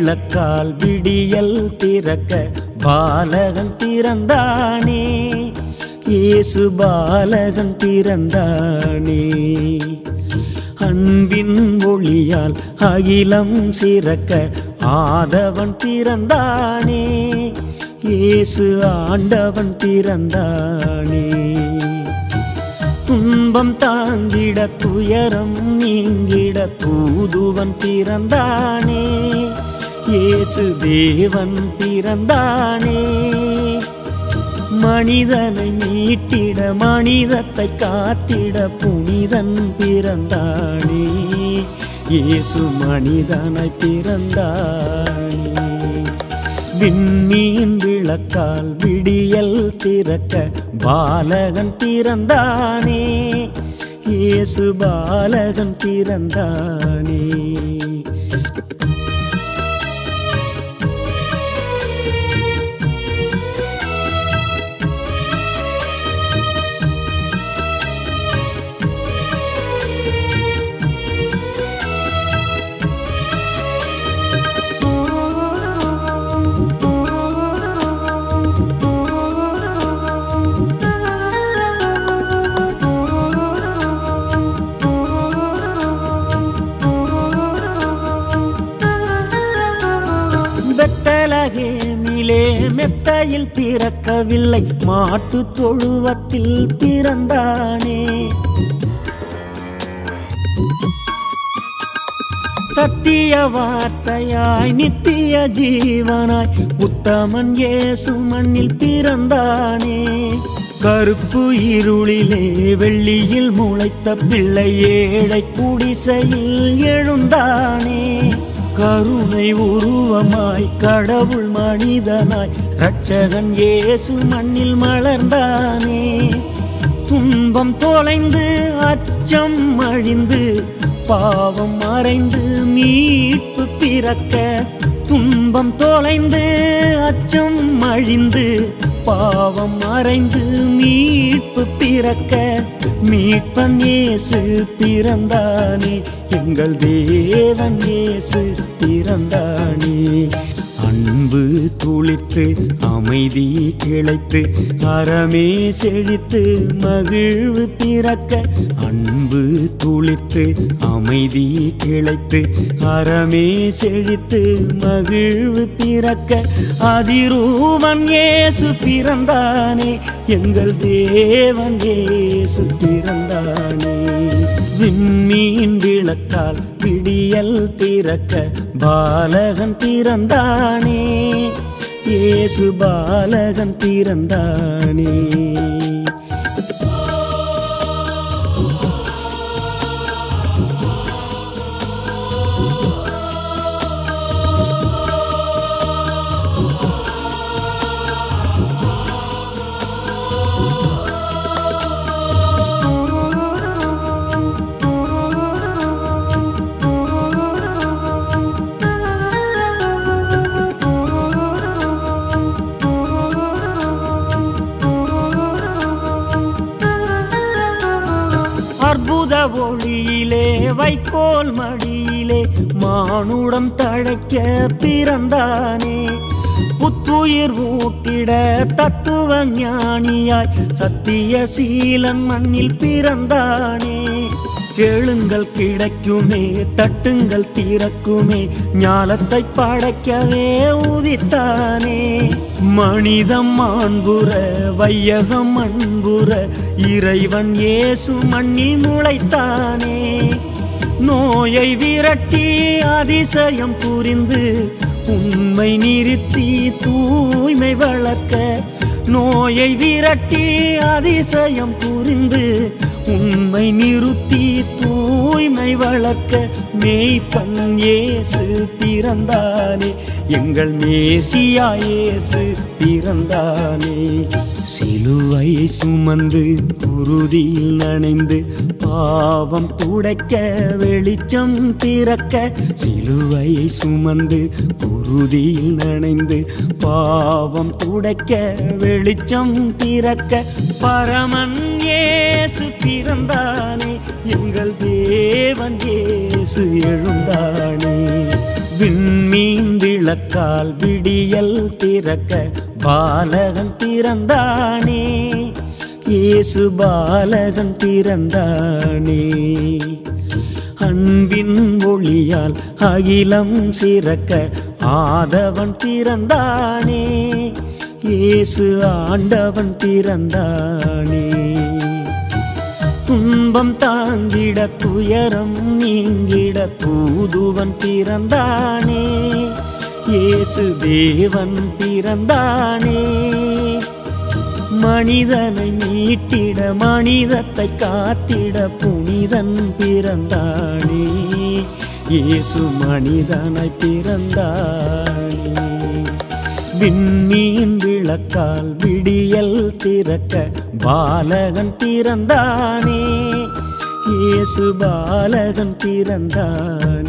விளக்கால் விடியல் திறக்க பாலகன் பிறந்தானே இயேசு பாலகன் பிறந்தானே அன்பின் ஒளியால் அகிலம் சிறக்க ஆதவன் பிறந்தானே இயேசு ஆண்டவன் பிறந்தானே துன்பம் தாங்கிட துயரம் நீங்கிட தூதுவன் பிறந்தானே இயேசு தேவன் பிறந்தானே மனிதனை மீட்டிட மனிதத்தை காத்திட புனிதன் பிறந்தானே இயேசு மனிதனாய் பிறந்தானே விண்மீன் விளக்கால் விடியல் திறக்க பாலகன் பிறந்தானே இயேசு பாலகன் பிறந்தானே பெத்தலகேமிலே மெத்தையில் பிறக்கவில்லை மாட்டு தொழுவத்தில் பிறந்தானே சத்திய வார்த்தையாய் நித்திய ஜீவனாய் உத்தமன் இயேசு மண்ணில் பிறந்தானே கருப்பு இருளிலே வெள்ளியில் முளைத்த பிள்ளை ஏழை குடிசையில் எழுந்தானே கருணை உருவமாய் கடவுள் மனிதனாய் இரட்சகன் இயேசு மண்ணில் மலர்ந்தானே துன்பம் தொலைந்து அச்சம் அழிந்து பாவம் மறைந்து மீட்பு பிறக்க துன்பம் தொலைந்து அச்சம் அழிந்து பாவம் மறைந்து மீட்பு பிறக்க மீட்பன் இயேசு பிறந்தானே எங்கள் தேவன் இயேசு பிறந்தானே அன்பு துளிர்த்து அமைதி கிளைத்து அறமே செழித்து மகிழ்வு பிறக்க அன்பு துளிர்த்து அமைதி கிளைத்து அறமே செழித்து மகிழ்வு பிறக்க அதிரூபன் இயேசு பிறந்தானே எங்கள் தேவன் இயேசு பிறந்தானே விண்மீன் விளக்கால் விடியல் திறக்க பாலகன் பிறந்தானே இயேசு பாலகன் பிறந்தானே அற்புத ஒளியிலே வைக்கோல் மடியிலே மானுடம் தழைக்க பிறந்தானே புத்துயிர் ஊட்டிட தத்துவ ஞானியாய் சத்திய சீலன் மண்ணில் பிறந்தானே கேளுங்கள் கிடைக்குமே தட்டுங்கள் திறக்குமே ஞாலத்தை படைக்கவே உதித்தானே மனிதம் மாண்புற வையகம் அன்புற இறைவன் இயேசு மண்ணில் முளைத்தானே நோயை விரட்டி அதிசயம் புரிந்து உண்மை நிறுத்தி தூய்மை வளர்க்க நோயை விரட்டி அதிசயம் புரிந்து உண்மை நிறுத்தி தூய்மை வளர்க்க மேய்ப்பன் இயேசு பிறந்தானே எங்கள் மேசியா இயேசு பிறந்தானே சிலுவையை சுமந்து குருதியில் நனைந்து பாவம் துடைக்க வெளிச்சம் திறக்க சிலுவையை சுமந்து குருதியில் நனைந்து பாவம் துடைக்க வெளிச்சம் திறக்க பரமன் இயேசு பிறந்தானே எங்கள் தேவன் இயேசு எழுந்தானே விண்மீன் விளக்கால் விடியல் திறக்க பாலகன் பிறந்தானே இயேசு பாலகன் பிறந்தானே அன்பின் ஒளியால் அகிலம் சிறக்க ஆதவன் பிறந்தானே இயேசு ஆண்டவன் பிறந்தானே துன்பம் தாங்கிட துயரம் நீங்கிட தூதுவன் பிறந்தானே இயேசு தேவன் பிறந்தானே மனிதனை மீட்டிட மனிதத்தை காத்திட புனிதன் பிறந்தானே இயேசு மனிதனை பிறந்தானே விண்மீன் விளக்கால் விடியல் திறக்க பாலகன் பிறந்தானே இயேசு பாலகன் பிறந்தானே